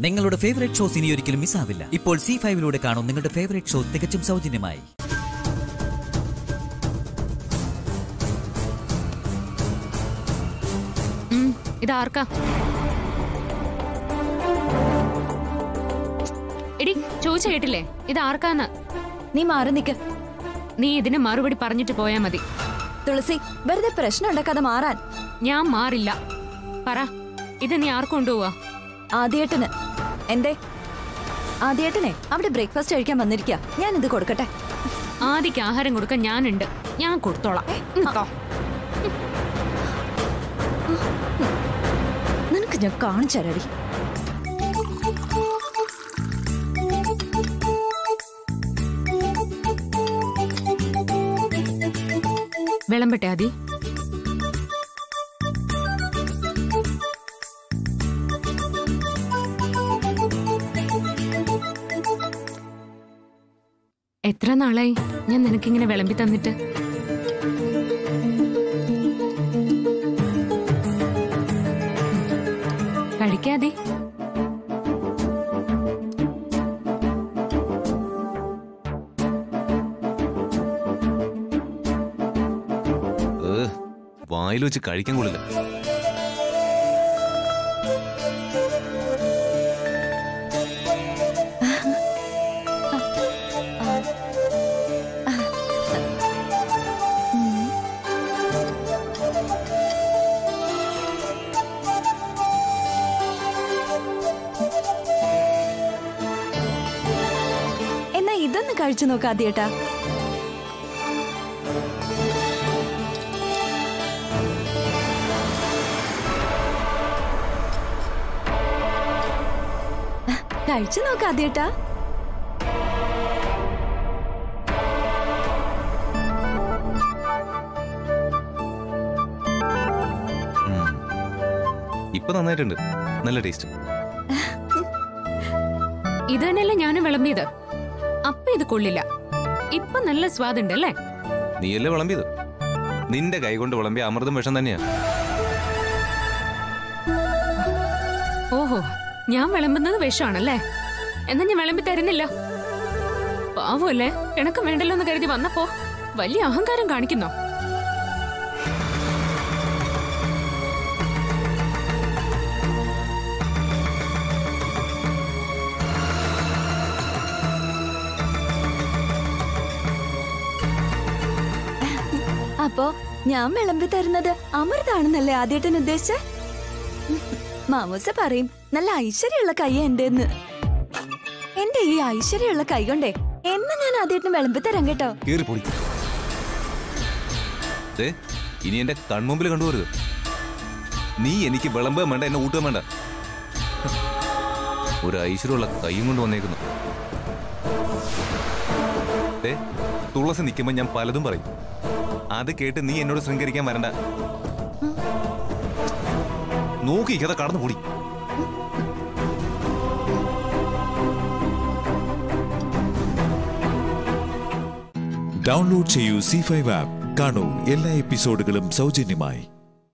നിങ്ങളുടെ favourite shows ഇനി ഒരിക്കലും മിസ്സാവില്ല ഇപ്പോൾ സി ഫൈവിലൂടെ കാണും നിങ്ങളുടെ ഫേവറേറ്റ് ഷോ തികച്ചും സൗജന്യമായി ഉം, ഇതാർക്കാ എടി ചോദിച്ച കേട്ടില്ലേ ഇതാർക്കാന്ന് നീ മാറി നിക്ക് നീ ഇതിന് മറുപടി പറഞ്ഞിട്ട് പോയാ മതി തുളസി വെറുതെ പ്രശ്നം ഉണ്ടാക്കാതെ മാറാൻ ഞാൻ മാറില്ല പറ ഇത് നീ ആർക്ക് കൊണ്ടുപോവാ ആദ്യേട്ടന് എന്തേ ആദ്യേട്ടനെ അവിടെ ബ്രേക്ക്ഫാസ്റ്റ് കഴിക്കാൻ വന്നിരിക്കുക ഞാൻ ഇത് കൊടുക്കട്ടെ ആദിക്ക് ആഹാരം കൊടുക്കാൻ ഞാനുണ്ട് ഞാൻ കൊടുത്തോളാം ഉം, ട്ടോ. നിനക്ക് ഞാൻ കാണിച്ചു തരാടി വിളമ്പട്ടെ ആദി എത്ര നാളായി ഞാൻ നിനക്കിങ്ങനെ വിളമ്പി തന്നിട്ട് കഴിക്കാതെ ഏ, വായിൽ വെച്ച് കഴിക്കാൻ കൊള്ളില്ല എന്നാ ഇതൊന്ന് കഴിച്ചു നോക്ക് ആദ്യേട്ടാ കഴിച്ചു നോക്ക് ആദ്യേട്ടാ ഉം. ഇപ്പൊ നന്നായിട്ടുണ്ട് നല്ല ടേസ്റ്റ് ഇത് തന്നെയല്ലേ ഞാനും വിളമ്പിയത് അപ്പൊ ഇത് കൊള്ളില്ല ഇപ്പൊ നല്ല സ്വാദുണ്ട് അല്ലേ നീയല്ലേ വിളമ്പിയത് നിന്റെ കൈ കൊണ്ട് വിളമ്പിയ അമൃതം വിഷം തന്നെയാ ഓഹോ ഞാൻ വിളമ്പുന്നത് വിഷമാണല്ലേ എന്നാ ഞാൻ വിളമ്പി തരുന്നില്ല പാവല്ലേ എനക്ക് വേണ്ടല്ലോ എന്ന് കരുതി വന്നപ്പോ വലിയ അഹങ്കാരം കാണിക്കുന്നോ അപ്പോ ഞാൻ വിളമ്പി തരുന്നത് അമൃതാണെന്നല്ലേ ആദ്യേട്ടൻ ഉദ്ദേശിച്ച മാമൂസ പറയും നല്ല ഐശ്വര്യമുള്ള കൈ എന്റെന്ന് എന്റെ ഈ ഐശ്വര്യമുള്ള കൈ കൊണ്ടേ എന്ന് ഞാൻ ആദ്യേട്ടന് വിളമ്പി തരാം കേട്ടോ കേറി പൊടി ദേ, ഇനി എന്റെ കൺമുമ്പിൽ കണ്ടുപോരുത് നീ എനിക്ക് വിളമ്പുക വേണ്ട എന്നെ ഊട്ടുക വേണ്ട ഒരു ഐശ്വര്യമുള്ള കൈയും കൊണ്ട് വന്നേക്കുന്നു ദേ, തുളസി നിൽക്കുമ്പോ ഞാൻ പലതും പറയും അത് കേട്ട് നീ എന്നോട് ശൃംഗരിക്കാൻ വരണ്ട നോക്കി കഥ കടന്നു പൊടി ഡൗൺലോഡ് ചെയ്യൂ സി ഫൈവ് ആപ്പ് കാണൂ എല്ലാ എപ്പിസോഡുകളും സൗജന്യമായി